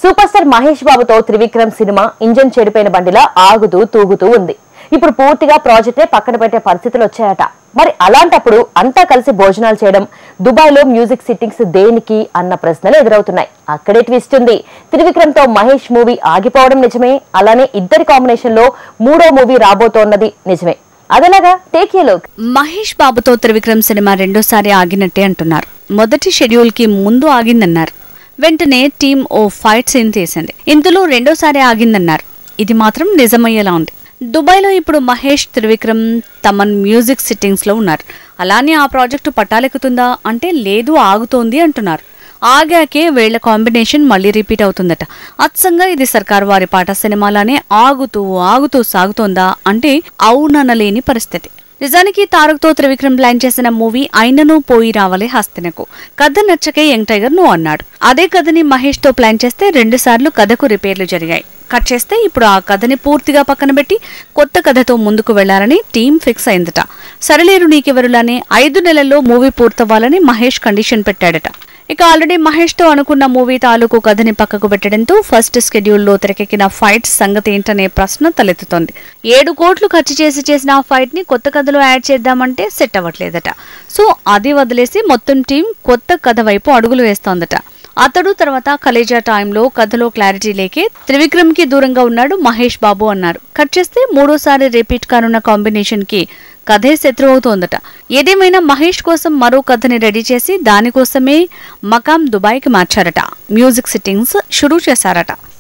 super star Mahesh బాబుతో Trivikram cinema engine చెడిపోయిన బండిలా ఆగుతూ తూగుతూ ఉంది ఇప్పుడు పూర్తిగా ప్రాజెక్టే పక్కన పెట్టే పరిస్థితులు వచ్చాయట మరి అలాంటప్పుడు అంతా కలిసి భోజనాలు చేయడం దుబాయ్ లో మ్యూజిక్ సిట్టింగ్స్ దేనికి అన్న ప్రశ్నలు ఎదురవుతున్నాయి అక్కడే ట్విస్ట్ ఉంది త్రివిక్రమ్ తో మహేష్ మూవీ ఆగిపోవడం నిజమే అలానే ఇద్దరి కాంబినేషన్ లో మూడో మూవీ రాబోతోన్నది నిజమే అదెలాగా టేక్ ఏ లుక్ మహేష్ బాబుతో త్రివిక్రమ్ సినిమా రెండోసారి ఆగినట్టే అంటున్నారు మొదటి షెడ్యూల్ కి ముందు ఆగిందన్నారు వెంటనే టీం ఓ ఫైట్ సీన్ తీసింది ఇందులో రెండోసారి ఆగిందన్నారు ఇది మాత్రం నిజమయ్యేలా ఉంది దుబాయ్లో ఇప్పుడు మహేష్ త్రివిక్రమ్ తమన్ మ్యూజిక్ సిట్టింగ్స్ లో ఉన్నారు అలానే ఆ ప్రాజెక్టు పట్టాలెక్కుతుందా అంటే లేదు ఆగుతోంది అంటున్నారు ఆగాకే వీళ్ల కాంబినేషన్ మళ్ళీ రిపీట్ అవుతుందట అచ్చంగా ఇది సర్కార్ వారి పాట సినిమాలానే ఆగుతూ ఆగుతూ సాగుతోందా అంటే అవుననలేని పరిస్థితి నిజానికి తారక్తో త్రివిక్రమ్ ప్లాన్ చేసిన మూవీ అయినను పోయి రావాలి హస్తినకు కథ నచ్చకే యంగ్ టైగర్ నో అన్నాడు అదే కథని మహేష్ తో ప్లాన్ చేస్తే రెండు సార్లు కథకు రిపేర్లు జరిగాయి కట్ చేస్తే ఇప్పుడు ఆ కథని పూర్తిగా పక్కన పెట్టి కొత్త కథతో ముందుకు వెళ్లాలని టీం ఫిక్స్ అయిందట సరలేరు నీకెవరులానే ఐదు నెలల్లో మూవీ పూర్తవ్వాలని మహేష్ కండిషన్ పెట్టాడట ఇక ఆల్రెడీ మహేష్ తో అనుకున్న మూవీ తాలూకు కథని పక్కకు పెట్టడంతో ఫస్ట్ స్కెడ్యూల్లో తెరకెక్కిన ఫైట్ సంగతి ఏంటనే ప్రశ్న తలెత్తుతోంది ఏడు కోట్లు ఖర్చు చేసి చేసిన ఆ ఫైట్ ని కొత్త కథలో యాడ్ చేద్దామంటే సెట్ అవ్వట్లేదట సో అది వదిలేసి మొత్తం టీం కొత్త కథ వైపు అడుగులు వేస్తోందట అతడు తర్వాత కలేజా టైంలో కథలో క్లారిటీ లేకే త్రివిక్రమ్ కి దూరంగా ఉన్నాడు మహేష్ బాబు అన్నారు కట్ చేస్తే మూడోసారి రిపీట్ కానున్న కాంబినేషన్ కి కథే శత్రు అవుతోందట ఏదేమైనా మహేష్ కోసం మరో కథని రెడీ చేసి దానికోసమే మకాం దుబాయ్కి మార్చారట మ్యూజిక్ సిట్టింగ్స్ షురూ చేశారట